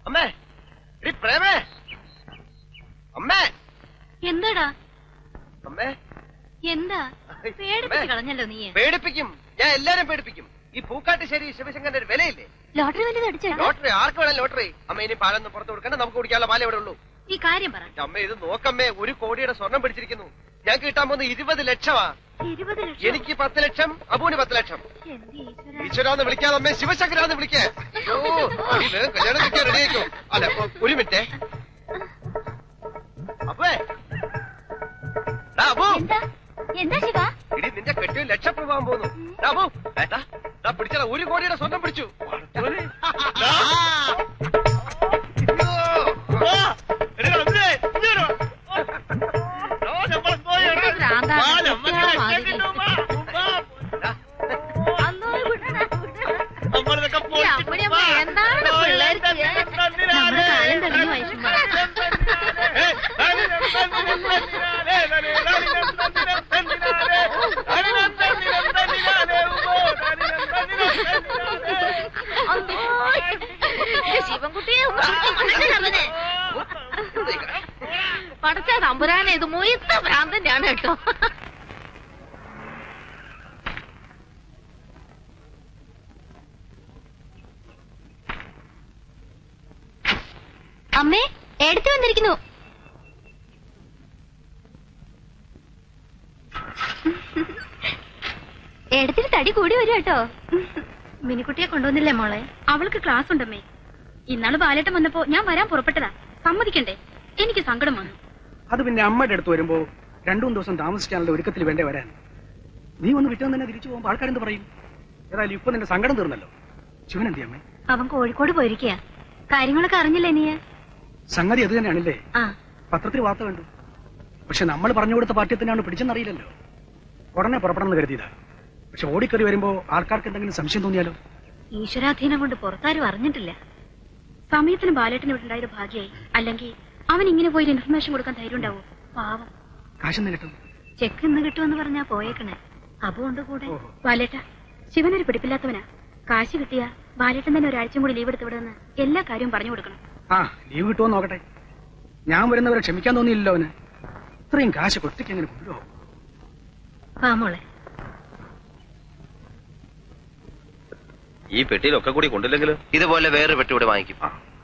അമ്മേ എടി പ്രേമേ അമ്മേ എന്താടാ അമ്മേ എന്താ പേടിപ്പിച്ച് കളഞ്ഞല്ലോ നീ പേടിപ്പിക്കും ഞാൻ എല്ലാരും പേടിപ്പിക്കും ഈ പൂക്കാട്ടുശ്ശേരി ശിവശങ്കരന്റെ ഒരു വിലയില്ലേ ലോട്ടറി വല്ലതും അടിച്ചേട്ടാ ലോട്ടറി ആർക്ക് വേണം ലോട്ടറി അമ്മ ഇനി പാലൊന്നും പുറത്ത് കൊടുക്കണ്ട നമുക്ക് കുടിക്കാനുള്ള പാലേ ഇവിടെ ഉള്ളൂ ഈ കാര്യം പറ അമ്മ ഇത് നോക്കമ്മേ ഒരു കോടിയുടെ സ്വർണം പിടിച്ചിരിക്കുന്നു ഞങ്ങൾക്ക് കിട്ടാൻ പോകുന്ന ഇരുപത് ലക്ഷമാ ഇരുപത് ലക്ഷം എനിക്ക് പത്ത് ലക്ഷം അബുവിന് പത്ത് ലക്ഷം എന്റെ ഈശ്വരാ. ഈശ്വരാന്ന് വിളിക്കാതെ അമ്മേ ശിവശങ്കരാന്ന് വിളിക്കേ അയ്യോ നീ വേഗം കല്യാണം കഴിക്കാൻ റെഡി ആയിക്കോ അല്ല ഒ- ഒരു മിനിറ്റേ അപ്പേ ഡാ, അബു എന്താ എന്താ ശിവ ഇടി നിന്റെ കെട്ടിയ ലക്ഷം പോകാൻ പോകുന്നു ഡാ, അബു ഏ, ദാ, ദാ പിടിച്ചടാ ഒരു കോടിയുടെ സ്വർണം പിടിച്ചു പടച്ചോനെ. ഡാ. എന്ത് ഭ്രാന്താണ്? കുട്ടികളെ മാതിരി. അന്നോ, വിടടാ, വിടടാ. ഈ അപ്പടിയമ്മ എന്താണ് പിള്ളേർക്ക് നമ്മുടെ കാലം തെളിഞ്ഞു വയസ്സുമ്പോ ശിവൻകുട്ടിയെ പടച്ച തമ്പുരാനെ ഇത് മൊയ്ത്ത ഭ്രാന്തന്റെയാണ് കേട്ടോ അമ്മേ എടുത്തു വന്നിരിക്കുന്നു എടുത്തിട്ട് തടി കൂടി വരും കേട്ടോ മിനിക്കുട്ടിയെ കൊണ്ടുവന്നില്ലേ മോളെ അവൾക്ക് ക്ലാസ് ഉണ്ടമ്മേ ഇന്നാള് ബാലേട്ടം വന്നപ്പോ ഞാൻ വരാൻ പുറപ്പെട്ടതാ സമ്മതിക്കണ്ടേ എനിക്ക് സങ്കടം വന്നു അത് പിന്നെ അമ്മയുടെ അടുത്ത് വരുമ്പോ രണ്ടു മൂന്ന് ദിവസം താമസിക്കാനുള്ള ഒരുക്കത്തിൽ വേണ്ടേ വരാൻ നീ ഒന്ന് വിട്ടാൻ തന്നെ തിരിച്ചു പോകുമ്പോ ആൾക്കാരെന്ത് പറയും ഏതായാലും ഇപ്പൊ നിന്റെ സങ്കടം തീർന്നല്ലോ ശിവൻ എന്തി അമ്മേ അവൻ കോഴിക്കോട് പോയിരിക്കുക കാര്യങ്ങളൊക്കെ അറിഞ്ഞില്ലേ നീ സംഗതി അത് തന്നെയാണല്ലേ ആ പത്രത്തിൽ വാർത്ത കണ്ടു പക്ഷെ നമ്മൾ പറഞ്ഞു കൊടുത്ത പാർട്ടിയെ തന്നെയാണ് പിടിച്ചെന്നറിയില്ലല്ലോ ഉടനെ പുറപ്പെടണമെന്ന് കരുതിയതാ പക്ഷെ ഓടിക്കറി വരുമ്പോ ആൾക്കാർക്ക് എന്തെങ്കിലും സംശയം തോന്നിയാലോ ഈശ്വരാധീനം കൊണ്ട് പുറത്താരും അറിഞ്ഞിട്ടില്ല സമയത്തിന് ബാലേട്ടന് വിട്ടുണ്ടായത് ഭാഗ്യായി അല്ലെങ്കിൽ അവൻ ഇങ്ങനെ പോയി ഇൻഫർമേഷൻ കൊടുക്കാൻ ധൈര്യം ഉണ്ടാവോ പാവം കാശെന്ന് കിട്ടും ചെക്ക് ഇന്ന് കിട്ടുമെന്ന് പറഞ്ഞാ പോയേക്കണേ അബുണ്ട് കൂടെ ഓഹോ. ബാലേട്ട ശിവനൊരു പിടിപ്പില്ലാത്തവനാ കാശ് കിട്ടിയ ബാലേട്ടൻ തന്നെ ഒരാഴ്ചയും കൂടി ലീവ് എടുത്ത് വിടുമെന്ന് എല്ലാ കാര്യവും പറഞ്ഞു കൊടുക്കണം ആ ലീവ് കിട്ടുമോ നോക്കട്ടെ ഞാൻ വരുന്നവരെ ക്ഷമിക്കാൻ തോന്നിയില്ലല്ലോ അവന് ഇത്രയും കാശ് കൊട്ടിക്ക് എങ്ങനെ കൊണ്ടുപോകും വാ മോളെ ഈ പെട്ടിയിലൊക്കെ കൂടി കൊണ്ടില്ലെങ്കിലോ ഇതുപോലെ വേറെ പെട്ടി ഇവിടെ വാങ്ങിക്കും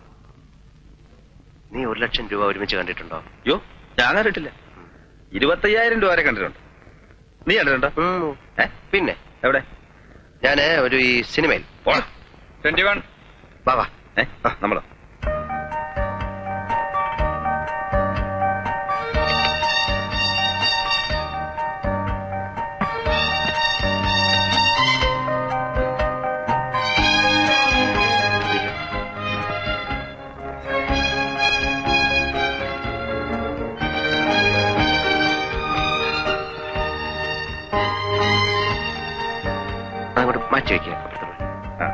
നീ ഒരു ലക്ഷം രൂപ ഒരുമിച്ച് കണ്ടിട്ടുണ്ടോ യോ ഞാൻ കണ്ടിട്ടില്ല ഇരുപത്തയ്യായിരം രൂപ വരെ കണ്ടിട്ടുണ്ട് നീ കണ്ടിട്ടുണ്ടോ ഉം. ഏ? പിന്നെ എവിടെ ഞാന് ഒരു ഈ സിനിമയിൽ ട്വന്റി വൺ വാ വാ ഏ ആ, നമ്മളോ അങ്ങോട്ട് മാറ്റി വെക്കുക അപ്പുറത്ത് പോയി. ആ.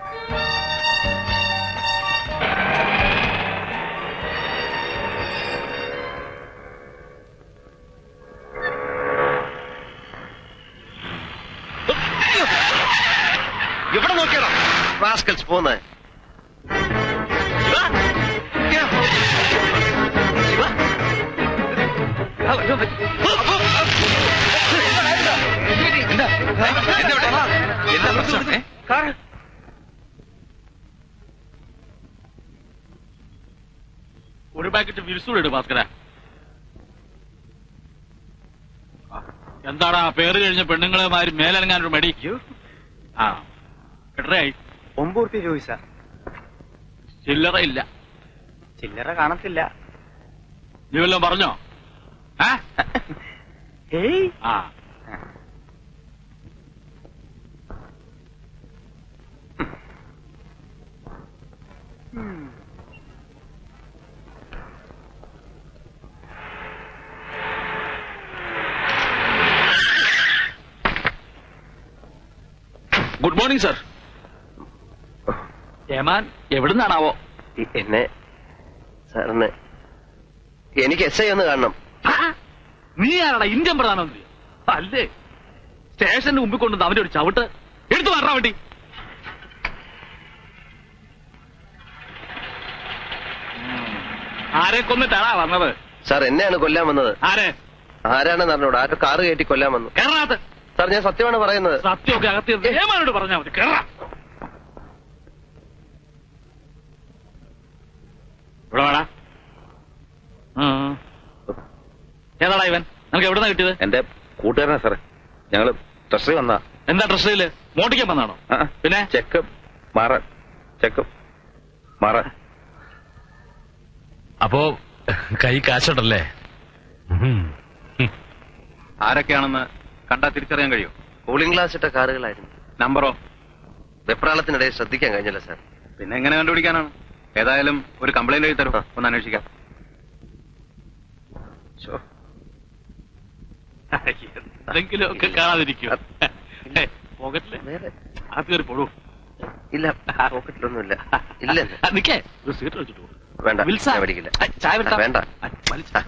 എവിടെ നോക്കിയാണോ റാസ്കൽസ് പോകുന്നത് എന്താ എന്താ ഇവിടെ? എന്താ പ്രശ്നം ഏ? ഒരു പാക്കറ്റ് വിരിസൂടെ ഭാസ്കര എന്താടാ പേര് കഴിഞ്ഞ പെണ്ണുങ്ങളെ മാതിരി മേലനങ്ങാനൊരു മടി ആ എത്രയായി ഒമ്പത് റുപ്യ ചോദിച്ച ചില്ലറ ഇല്ല ചില്ലറ കാണത്തില്ല നീ വല്ലതും പറഞ്ഞോ ആ ഏയ് ആ ഗുഡ് മോർണിംഗ് സർ ഏമാൻ എവിടുന്നാണാവോ ഈ എന്നെ സാറിന് എനിക്ക് എസ് ഐ ഒന്ന് കാണണം നീ ആരാടാ ഇന്ത്യൻ പ്രധാനമന്ത്രി അല്ലേ സ്റ്റേഷന്റെ മുമ്പിൽ കൊണ്ടുവന്ന് അവന്റെ ഒരു ചവിട്ട് എടുത്തു മാറാൻ വേണ്ടി ആരെ കൊന്നിട്ടാണാ വന്നത് സാർ എന്നെയാണ് കൊല്ലാൻ വന്നത് ആരെ ആരാണെന്ന് അറിഞ്ഞൂടാ ആരോ കാറ് കയറ്റി കൊല്ലാൻ വന്നു കേരളത്ത് സാർ ഞാൻ സത്യമാണ് പറയുന്നത് സത്യമൊക്കെ അകത്ത് ഏമാനോട് പറഞ്ഞാൽ മതി കേരള ഇവിടെ വേടാ ഏതാടാ ഇവൻ നമുക്ക് എവിടുന്ന കിട്ടിയത് എന്റെ കൂട്ടുകാരനാ സാറേ ഞങ്ങള് ട്രഷറി വന്നാ എന്താ ട്രഷറിയില് മോട്ടിക്കാൻ വന്നാണോ ആ, പിന്നെ ചെക്ക് മാറാൻ ചെക്ക് മാറാൻ അപ്പോ കൈ കാശുണ്ടല്ലേ ആരൊക്കെയാണെന്ന് കണ്ടാ തിരിച്ചറിയാൻ കഴിയും കൂളിംഗ് ഗ്ലാസ് ഇട്ട കാറുകളായിരുന്നു നമ്പറോ വെപ്രാളത്തിനിടയിൽ ശ്രദ്ധിക്കാൻ കഴിഞ്ഞില്ല സാർ പിന്നെ എങ്ങനെ കണ്ടുപിടിക്കാനാണ് ഏതായാലും ഒരു കംപ്ലൈന്റ് എഴുതി തരും ഒന്ന് അന്വേഷിക്കാം ശോ. എന്തെങ്കിലും ഒക്കെ കാണാതിരിക്കും പോകറ്റില്ലേ വേറെ അത് കയറി പോടൂ ഇല്ല പോക്കറ്റിലൊന്നുമില്ല ഇല്ല ആ, നിക്കേ ഒരു സീറ്റ് വെച്ചിട്ട് പോ. വേണ്ട വിൽസ. ഞാൻ മേടിക്കില്ല ആ, ചായ വിൽത്താ. വേണ്ട ആ, വലിച്ച.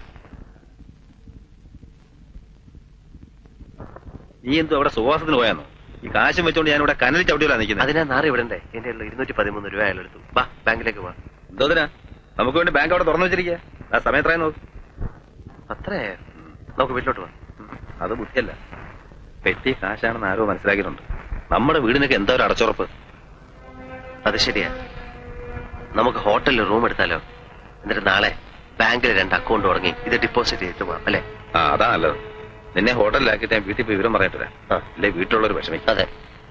നീ എന്തോ അവിടെ സുവാസത്തിന് പോയാന്നോ ഈ കാശും വെച്ചോണ്ട് ഞാൻ ഇവിടെ കനലിൽ ചവിട്ടിയിലാണ് നിൽക്കുന്നത് അതിനാ നാറ് വിടണ്ടേ എന്റെ ഉള്ള ഇരുന്നൂറ്റി പതിമൂന്ന് രൂപ അയാൾ എടുത്തു വാ ബാങ്കിലേക്ക് വാ എന്തോതിനാ നമുക്ക് വേണ്ടി ബാങ്ക് അവിടെ തുറന്നു വെച്ചിരിക്കുക ആ സമയത്രയും നോക്ക് അത്രേ നമുക്ക് വീട്ടിലോട്ട് വാ അത് ബുദ്ധിയല്ല പെട്ടി കാശാണെന്ന് ആരോ മനസ്സിലാക്കിയിട്ടുണ്ട് നമ്മുടെ വീടിനൊക്കെ എന്താ ഒരു അടച്ചുറപ്പ് അത് ശരിയാ നമുക്ക് ഹോട്ടലിൽ റൂം എടുത്താലോ എന്നിട്ട് നാളെ ബാങ്കിൽ രണ്ട് അക്കൗണ്ട് തുടങ്ങി ഇത് ഡെപ്പോസിറ്റ് ചെയ്തിട്ട് പോവാം അല്ലെ ആ അതാ നല്ലത് നിന്നെ ഹോട്ടലിലാക്കിയിട്ട് ഞാൻ വീട്ടിൽ പോയി വിവരം പറഞ്ഞിട്ട് വരാം ആ. അല്ലെ വീട്ടിലുള്ളവർ വിഷമിക്കും അതെ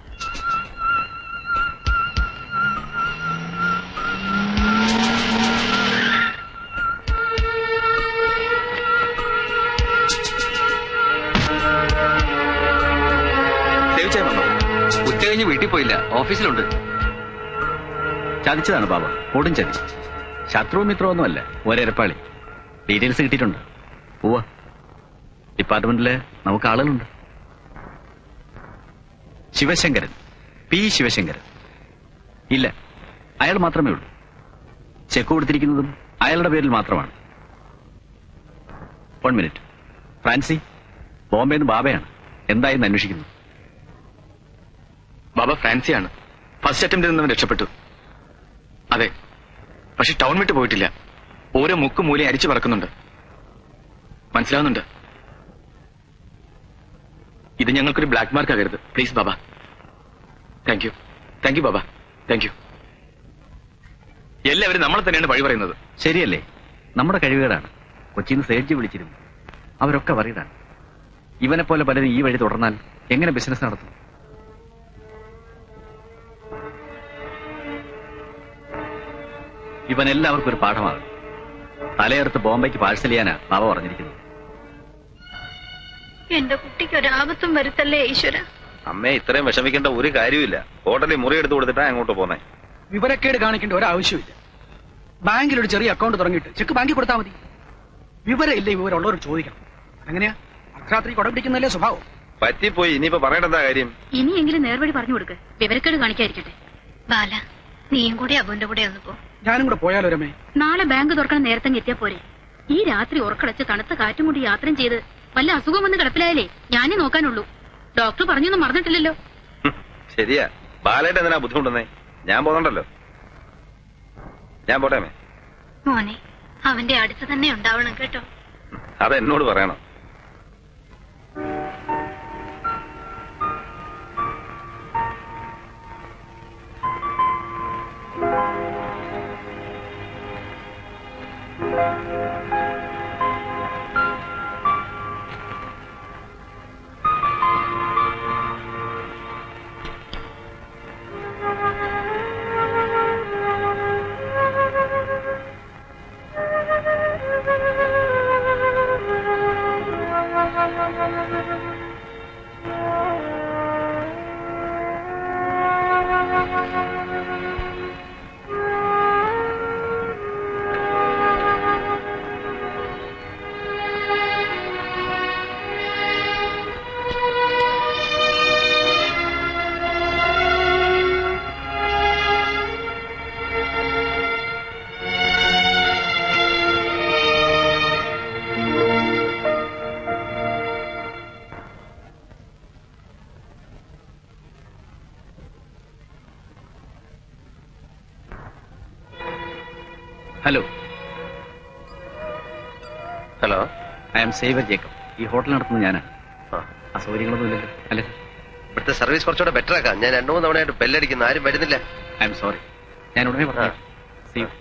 സേവിച്ചാൽ വന്നോ ഉച്ച കഴിഞ്ഞ് വീട്ടിൽ പോയില്ല ഓഫീസിലുണ്ട് ചതിച്ചതാണ് ബാബ കൊടും ചതി ശത്രുവും മിത്രമൊന്നുമല്ല ഒരേരപ്പാളി ഡീറ്റെയിൽസ് കിട്ടിയിട്ടുണ്ട് പോവാ ഡിപ്പാർട്ട്മെന്റില് നമുക്ക് ആളുകളുണ്ട് ശിവശങ്കരൻ പി ശിവശങ്കരൻ ഇല്ല അയാൾ മാത്രമേ ഉള്ളൂ ചെക്ക് കൊടുത്തിരിക്കുന്നതും അയാളുടെ പേരിൽ മാത്രമാണ് വൺ മിനിറ്റ് ഫ്രാൻസി ബോംബെന്ന് ബാബയാണ് എന്തായെന്ന് അന്വേഷിക്കുന്നു ബാബ ഫ്രാൻസിയാണ് ഫസ്റ്റ് അറ്റംപ്റ്റിൽ നിന്നും രക്ഷപ്പെട്ടു അതെ പക്ഷെ ടൗൺ വിട്ട് പോയിട്ടില്ല ഓരോ മുക്ക് മൂലയും അരിച്ചു പറക്കുന്നുണ്ട് മനസ്സിലാവുന്നുണ്ട് ഇത് ഞങ്ങൾക്കൊരു ബ്ലാക്ക് മാർക്ക് ആകരുത് please Baba thank you thank you Baba thank you എല്ലാവരും നമ്മളെ തന്നെയാണ് വഴി പറയുന്നത് ശരിയല്ലേ നമ്മുടെ കഴിവുകേടാണ് കൊച്ചിന്ന് സേഡ്ജി വിളിച്ചിരുന്നു അവരൊക്കെ വറിയതാണ് ഇവനെ പോലെ പലരും ഈ വഴി തുടർന്നാൽ എങ്ങനെ ബിസിനസ് നടത്തും ഇവൻ എല്ലാവർക്കും ഒരു പാഠമാകും തലയെടുത്ത് ബോംബെക്ക് പാഴ്സൽ ചെയ്യാനാ ബാബ പറഞ്ഞിരിക്കുന്നത് എന്റെ കുട്ടിക്ക് ഒരാപത്തും വരുത്തല്ലേ ഈശ്വര അമ്മേ ഇത്രയും വിഷമിക്കേണ്ട ഒരു കാര്യമില്ല ഹോട്ടലിൽ മുറി എടുത്ത് കൊടുത്തിട്ടാ അങ്ങോട്ട് പോന്നെ വിവരക്കേട് കാണിക്കേണ്ട ഒരാവശ്യമില്ല ബാങ്കിൽ ഒരു ചെറിയ അക്കൗണ്ട് തുടങ്ങിയിട്ട് ചെക്ക് ബാങ്കിൽ കൊടുത്താൽ മതി വിവരം ഇല്ലേ വിവരമുള്ളവർ ചോദിക്കണം അങ്ങനെയാ അർദ്ധരാത്രി കുടം പിടിക്കുന്നതല്ലേ സ്വഭാവം പറ്റിപ്പോയി ഇനിയിപ്പോ പറയേണ്ട എന്താ കാര്യം ഇനിയെങ്കിലും നേർവഴി പറഞ്ഞു കൊടുക്ക് വിവരക്കേട് കാണിക്കാതിരിക്കട്ടെ ബാല നീയും കൂടി അബുവിന്റെ കൂടെ ഒന്ന് പോ ഞാനും കൂടെ പോയാലോ രമേ നാളെ ബാങ്ക് തുറക്കണ നേരത്തെ എത്തിയാ പോരെ ഈ രാത്രി ഉറക്കളച്ച് തണുത്ത കാറ്റും കൂടി യാത്രയും ചെയ്ത് വല്ല അസുഖം വന്ന് കിടപ്പിലായാലേ ഞാനേ നോക്കാനുള്ളൂ ഡോക്ടർ പറഞ്ഞൊന്നും മറന്നിട്ടില്ലല്ലോ ഹും, ശരിയാ ബാലായിട്ട് എന്തിനാ ബുദ്ധിമുട്ടുന്നേ ഞാൻ പോകണ്ടല്ലോ ഞാൻ പോട്ടെ അമ്മേ മോനെ അവന്റെ അടുത്ത് തന്നെ ഉണ്ടാവണം കേട്ടോ അത് എന്നോട് പറയണം hello hello I am Xavier Jacob ഈ ഹോട്ടൽ നടത്തുന്നത് ഞാനാണ് ആ. അസൗകര്യങ്ങളൊന്നും ഇല്ലല്ലോ അല്ലേ ഇവിടുത്തെ സർവീസ് കുറച്ചുകൂടെ ബെറ്റർ ആക്കാം ഞാൻ രണ്ടു മൂന്ന് തവണയായിട്ട് ബെല്ലടിക്കുന്നു ആരും വരുന്നില്ല ഐ എം സോറി ഞാൻ ഉടനെ പറഞ്ഞു ആ. See you.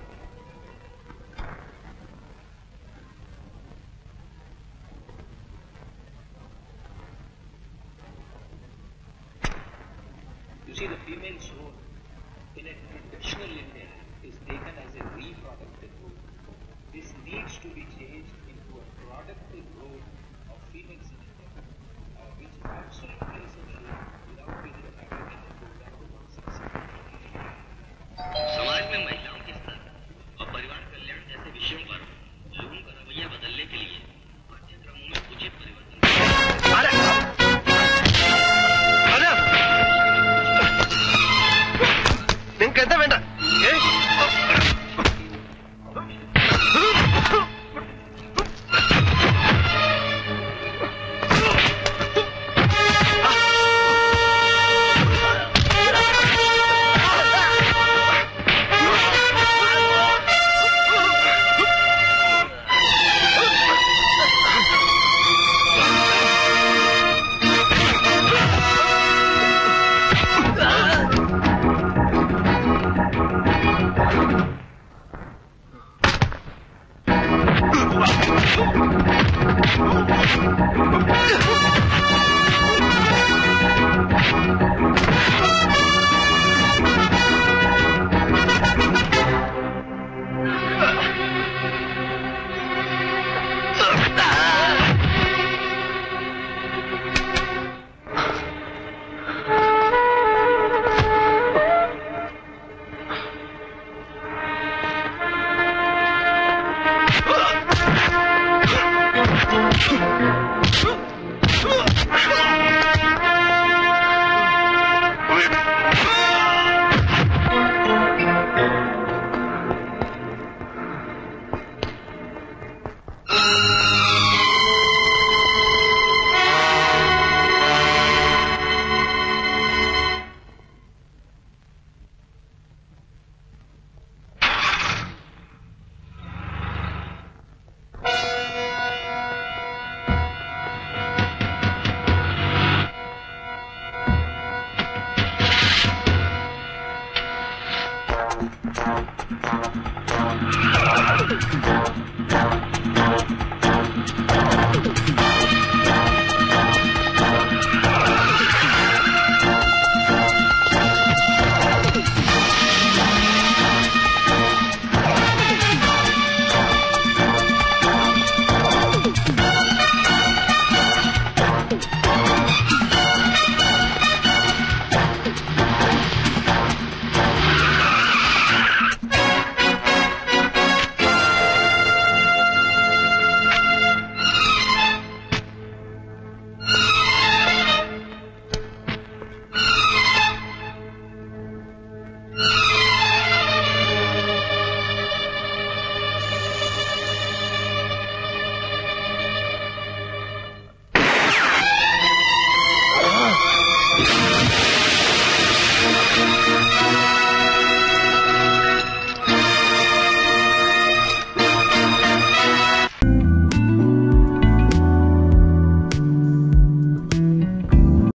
You see, the female zone in a traditional India is taken as a reproductive role. This needs to be changed into a productive role of females in India, uh, which absolutely essential without which the fabric can go down to one six. समाज में महिलाओं के स्तर और परिवार कल्याण जैसे विषयों पर लोगों का रवैया बदलने के लिए पाठ्यक्रमों में उचित परिवर्तन നിങ്ങൾക്ക് എന്താ വേണ്ട ഏ? Thank you.